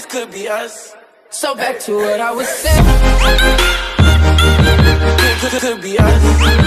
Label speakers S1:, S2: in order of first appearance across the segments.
S1: this could be us.
S2: So back to what I was saying.
S1: Could, could, could be us.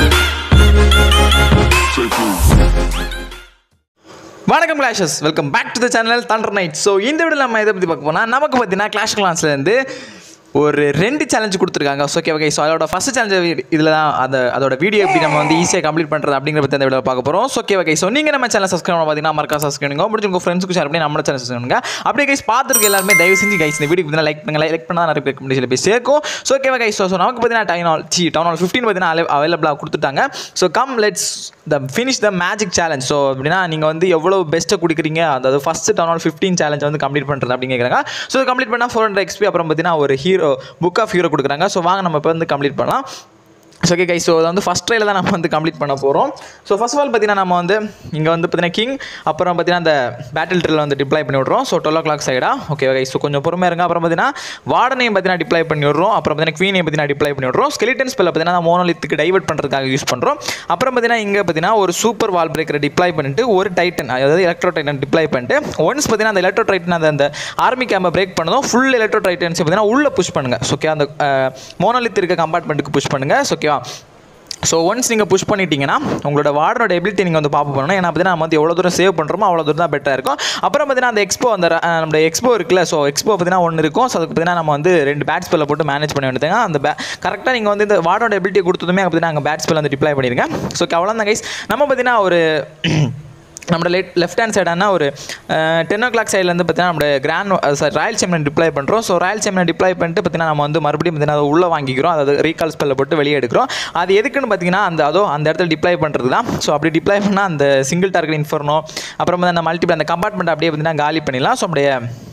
S3: வணக்கம் clashers welcome back to the channel thunder night so இந்த video நம்ம இதை பற்றி பார்க்க போனால் நமக்கு பார்த்தீங்கன்னா கிளாஷ் கிளான்ஸ்லேருந்து ஒரு ரெண்டு சேலஞ்சு கொடுத்துருக்காங்க ஸோ ஓகே ஓகே ஸோ அதோட ஃபஸ்ட் சேலஞ்ச் இதில் தான் அந்த அதோட வீடியோ எப்படி நம்ம வந்து ஈஸியாக கம்ப்ளீட் பண்ணுறது அப்படிங்கிற பற்றி அந்த வீடியோ பார்க்க போகிறோம் ஸோ ஓகே ஓகே ஸோ நீங்கள் நம்ம சேனல் சப்ஸ்கிரைப் பண்ண பார்த்தீங்கன்னா மறக்கா சப்ஸ்கிரைப் பண்ணுங்க முடிஞ்சு உங்கள் ஃப்ரெண்ட்ஸ்க்கு ஷேர் பண்ணி நம்ம சேனல் சப்ஸ்கிரைப் பண்ணுங்க அப்படியே கைஸ் பார்த்துருக்க எல்லாருமே தயவு செஞ்சு கைஸ் இந்த வீடியோ பார்த்தீங்கன்னா லைக் பண்ணுங்க லைக் பண்ணால் நிறைய ரெக்கமெண்டேஷன் போய் சேர்க்கும் ஸோ ஓகே கைஸ் ஸோ நமக்கு பார்த்தீங்கன்னா town hall see town hall fifteen பார்த்தீங்கன்னா அவைலபிளாக கொடுத்துட்டாங்க so come let's the finish the magic challenge so அப்படின்னா நீங்கள் வந்து எவ்வளோ பெஸ்ட்டை கொடுக்குறீங்க அதாவது first town hall fifteen challenge வந்து கம்ப்ளீட் பண்ணுறது அப்படின்னு கேட்குறாங்க ஸோ கம்ப்ளீட் பண்ணால் ஃபோர் ஹண்ட்ரட் எக்ஸ்பி அப்புறம் பார்த்தீங்கன்னா ஒரு ஹீரோ புக் ஆஃப் ஹீரோ கொடுக்குறாங்க ஸோ வாங்க நம்ம இப்போ வந்து கம்ப்ளீட் பண்ணலாம் ஸோ ஓகே கை ஸோ அதை வந்து ஃபஸ்ட் ட்ரையில் தான் நம்ம வந்து கம்ப்ளீட் பண்ண போகிறோம் ஸோ ஃபர்ஸ்ட் ஆஃப் ஆல் பார்த்தீங்கன்னா நம்ம வந்து இங்கே வந்து பார்த்தீங்கன்னா கிங் அப்புறம் பார்த்தீங்கன்னா அந்த பேட்டில் ட்ரில் வந்து டிப்ளை பண்ணி விட்றோம் ஸோ டுவெல் ஓ கிளாக் சைடாக ஓகே கை ஸோ கொஞ்சம் பொறுமையாக இருங்க அப்புறம் பார்த்தீங்கன்னா வார்டனையும் பார்த்தீங்கன்னா டிப்ளை பண்ணி விட்றோம் அப்புறம் பார்த்தீங்கன்னா குவீனையும் பார்த்தீங்கன்னா டிப்ளை பண்ணி விட்றோம் ஸ்கெலிட்டன் ஸ்பெல்ல பார்த்தீங்கன்னா மோனோலித்துக்கு டைவர்ட் பண்ணுறதுக்காக யூஸ் பண்ணுறோம் அப்புறம் பார்த்தீங்கன்னா இங்கே பார்த்தீங்கன்னா ஒரு சூப்பர் வால் பிரேக்கரை டிப்ளை பண்ணிட்டு ஒரு டைட்டன் அதாவது எலக்ட்ரோ டைட்டன் டிப்ளை பண்ணிட்டு ஒன்ஸ் பார்த்தீங்கன்னா அந்த எலக்ட்ரோ டைட்டன் அந்த அந்த ஆர்மி கேம்பை பிரேக் பண்ணதும் ஃபுல் எலக்ட்ரோ டைட்டன்ஸ் பார்த்தீங்கன்னா உள்ளே புஷ் பண்ணுங்கள் ஓகே அந்த மோனோலித் இருக்க கம்பார்ட்மெண்ட்டுக்கு புஷ் பண்ணுங்கள் ஓகேவா ஸோ ஒன்ஸ் நீங்கள் புஷ் பண்ணிட்டீங்கன்னா உங்களோட வார்டனோட எபிலிட்டி நீங்கள் வந்து பார்ப்ப பண்ணணும் ஏன்னா பார்த்தீங்கன்னா நம்ம வந்து எவ்வளோ தூரம் சேவ் பண்ணுறோமோ அவ்வளோ தூரம் தான் பெட்டராக இருக்கும் அப்புறம் பார்த்தீங்கன்னா அந்த எக்ஸ்போ அந்த அஹ், நம்ம எக்ஸ்போ இருக்குல்ல ஸோ எக்ஸ்போ பார்த்தீங்கன்னா ஒன்று இருக்கும் ஸோ அதுக்கு பார்த்தீங்கன்னா நம்ம வந்து ரெண்டு பேட் ஸ்பெல்ல போட்டு மேனேஜ் பண்ண வேண்டியதுங்க அந்த பே கரெக்டாக நீங்கள் வந்து இந்த வார்டனோட எபிலிட்டி கொடுத்ததுமே பார்த்தீங்கன்னா அங்கே பேட் ஸ்பெல் வந்து டிப்ளை பண்ணிடுங்க ஸோ அவ்வளோ தான் கைஸ் நம்ம பார்த்தீங்கன்னா ஒரு நம்மளோட லெட் லெஃப்ட் ஹேண்ட் சைடானா ஒரு டென் ஓ கிளாக் சைட்லேருந்து பார்த்தீங்கன்னா நம்ம கிராண்ட் சாரி ராயல் சேமனை டிப்ளை பண்ணுறோம் ஸோ ராயல் சேமனை டிப்ளை பண்ணிட்டு பார்த்தீங்கன்னா நம்ம வந்து மறுபடியும் பார்த்தீங்கன்னா அதை உள்ளே வாங்கிக்கிறோம் அதாவது ரீகால் ஸ்பெல்ல போட்டு வெளியே எடுக்கிறோம் அது எதுக்குன்னு பார்த்தீங்கன்னா அந்த அதோ அந்த இடத்துல டிப்ளை பண்ணுறது தான் ஸோ அப்படி டிப்ளை பண்ணால் அந்த சிங்கிள் டார்கெட் இன்ஃபர்னோ அப்புறம் வந்து அந்த மல்டிபிள் அந்த கம்பார்ட்மெண்ட் அப்படியே பார்த்தீங்கன்னா காலி பண்ணிடலாம் ஸோ அப்படியே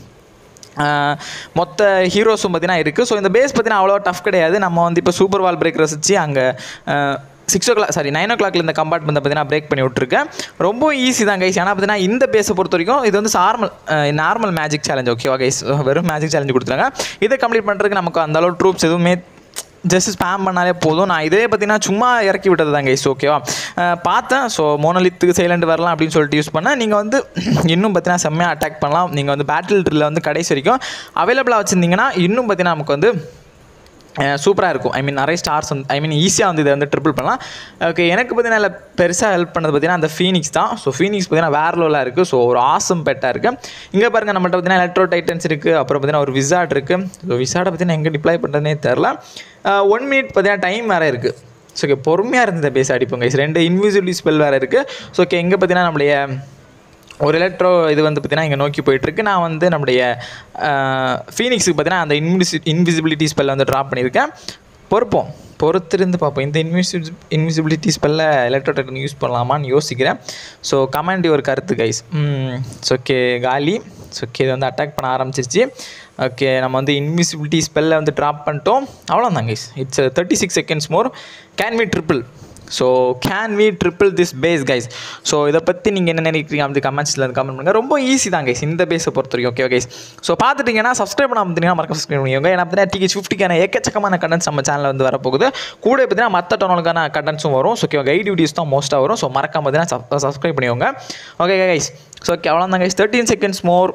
S3: ஆஹ் மொத்த ஹீரோஸும் பார்த்தீங்கன்னா இருக்குது ஸோ இந்த பேஸ் பார்த்தீங்கன்னா அவ்வளோ டஃப் கிடையாது நம்ம வந்து இப்போ சூப்பர் வால் பிரேக்கர்ஸ் வச்சு அங்கே six o'clock sorry nine ஓ கிளாக்ல இந்த கம்பார்ட்மெண்ட் பார்த்தீங்கன்னா பிரேக் பண்ணி விட்ருக்கேன் ரொம்ப ஈஸி தான் கைஸ் ஏன்னா பார்த்தீங்கன்னா இந்த பேஸை பொறுத்த வரைக்கும் இது வந்து நார்மல் நார்மல் மேஜிக் சேலஞ்ச் ஓகேவா கைஸ் வெறும் மேஜிக் சேலஞ்ச் கொடுத்துருங்க இதை கம்ப்ளீட் பண்ணுறதுக்கு நமக்கு அந்த அளவு ட்ரூப்ஸ் எதுவுமே ஜஸ்ட் ஸ்பேம் பண்ணாலே போதும் நான் இதே பார்த்தீங்கன்னா சும்மா இறக்கி விட்டது தான் கைஸ் ஓகேவா அஹ் பார்த்தேன் ஸோ மோனலித்துக்கு சைலண்ட் வரலாம் அப்படின்னு சொல்லிட்டு யூஸ் பண்ணேன் நீங்கள் வந்து இன்னும் பார்த்தீங்கன்னா செம்மையாக அட்டாக் பண்ணலாம் நீங்கள் வந்து பேட்டில் ட்ரில்ல வந்து கடைசி வரைக்கும் அவைலபிளாக வச்சுருந்தீங்கன்னா இன்னும் பார்த்தீங்கன்னா நமக்கு வந்து சூப்பராக இருக்கும் ஐ மீன் நிறைய ஸ்டார்ஸ் வந்து ஐ மீன் ஈஸியாக வந்து இதை வந்து ட்ரிபிள் பண்ணலாம் ஓகே எனக்கு பார்த்தீங்கன்னா இல்லை பெருசாக ஹெல்ப் பண்ணது பார்த்தீங்கன்னா அந்த ஃபீனிக்ஸ் தான் ஸோ ஃபீனிக்ஸ் பார்த்தீங்கன்னா வேற லெவலாக இருக்குது ஸோ ஒரு ஆசம் பெட்டாக இருக்குது இங்கே பாருங்கள் நம்மள்ட்ட பார்த்தீங்கன்னா எலக்ட்ரோ டைட்டன்ஸ் இருக்குது அப்புறம் பார்த்தீங்கன்னா ஒரு விசாட் இருக்குது ஸோ விசாட்டை பார்த்தீங்கன்னா எங்கே டிப்ளை பண்ணுறதுனே தெரில ஒன் மினிட் பார்த்தீங்கன்னா டைம் வேறு இருக்குது ஸோ ஓகே பொறுமையாக இருந்து இந்த பேஸ் அடிப்போங்க ரெண்டு இன்விசிபிலிட்டி ஸ்பெல் வேறு இருக்குது ஸோ ஓகே எங்கே பார்த்தீங்கன்னா நம்மளுடைய ஒரு எலக்ட்ரோ இது வந்து பார்த்தீங்கன்னா இங்கே நோக்கி போயிட்டுருக்கு நான் வந்து நம்முடைய ஃபீனிக்ஸுக்கு பார்த்தீங்கன்னா அந்த இன்விசி இன்விசிபிலிட்டி ஸ்பெல்லை வந்து ட்ராப் பண்ணியிருக்கேன் பொறுப்போம் பொறுத்திருந்து பார்ப்போம் இந்த இன்விசி இன்விசிபிலிட்டி ஸ்பெல்ல எலக்ட்ரோடைட்டன் யூஸ் பண்ணலாமான்னு யோசிக்கிறேன் ஸோ கமெண்ட் ஒரு கருத்து கைஸ் ஸோ ஓகே காலி ஸோ ஓகே இது வந்து அட்டாக் பண்ண ஆரம்பிச்சிருச்சு ஓகே நம்ம வந்து இன்விசிபிலிட்டி ஸ்பெல்லை வந்து ட்ராப் பண்ணிட்டோம் அவ்வளோதான் guys it's thirty six seconds more can we triple so can we triple this base guys so இதை பற்றி நீங்கள் என்ன நினைக்கிறீங்க அப்படி கமெண்ட்ஸில் வந்து கமெண்ட் பண்ணுங்கள் ரொம்ப ஈஸி தான் கைஸ் இந்த பேஸை பொறுத்த வரைக்கும் ஓகே கைஸ் ஸோ பார்த்துட்டிங்கன்னா சப்ஸ்கிரைப் பண்ணாமல் பார்த்தீங்கன்னா மறக்க சப்ஸ்கிரைப் பண்ணிக்கோங்க ஏன்னா பார்த்தீங்கன்னா டிகேஜ் ஃபிஃப்டிக்கான ஏக்கச்சக்கமான கண்டென்ட்ஸ் நம்ம சேனலில் வந்து வரப்போகுது கூட பார்த்தீங்கன்னா மற்ற டோனலுக்கான கண்டென்ட்ஸும் வரும் ஸோ ஓகே கைட் வீடியோஸ் தான் மோஸ்ட்டாக வரும் ஸோ மறக்காம பார்த்தீங்கன்னா சப்ஸ்கிரைப் பண்ணிக்கோங்க ஓகே கைஸ் ஸோ ஓகே அவ்வளோதான் guys thirteen seconds more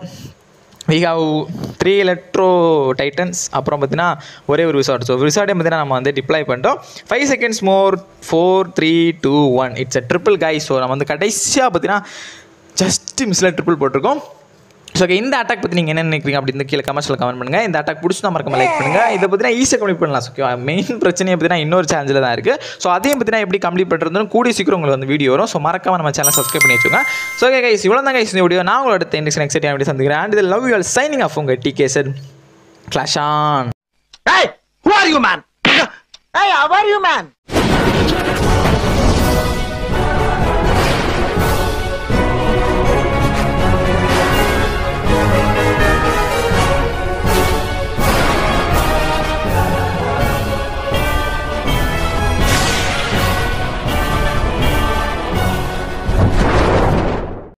S3: we have three electro titans அப்புறம் பார்த்தீங்கன்னா ஒரே ஒரு ரிசார்ட் ஸோ ரிசார்ட்டே பார்த்தீங்கன்னா நம்ம வந்து டிப்ளை பண்ணிட்டோம் five seconds more four three two one it's a triple guy so நம்ம வந்து கடைசியாக பார்த்தீங்கன்னா ஜஸ்ட் மிஸ்ல ட்ரிபிள் போட்டிருக்கோம் ஸோ ஓகே இந்த அட்டாக் பற்றி நீங்கள் என்ன நினைக்கிறீங்க அப்படின்னு கீழே கமெண்ட்ஸில் கமெண்ட் பண்ணுங்கள் இந்த அட்டாக் பிடிச்சி தான் மறக்காம லைக் பண்ணுங்கள் இதை பற்றினா ஈஸியாக கம்ப்ளீட் பண்ணலாம் ஓகே மெயின் பிரச்சனையை பற்றினா இன்னொரு சேனலில் தான் இருக்குது ஸோ அதையும் பற்றினா எப்படி கம்ப்ளீட் பண்ணுறதுன்னு கூடிய சீக்கிரம் உங்களுக்கு வந்து வீடியோ வரும் ஸோ மறக்காம நம்ம சேனல் சப்ஸ்கிரைப் பண்ணி வச்சுக்கோங்க ஸோ ஓகே கைஸ் இவ்வளோ தான் கைஸ் இந்த வீடியோ நான் உங்களோட நெக்ஸ்ட் நெக்ஸ்ட் வீடியோ சந்திக்கிறேன் and love you all signing off உங்கள் D K sir clash on
S4: Hey, who are you, man? Hey, how are you, man?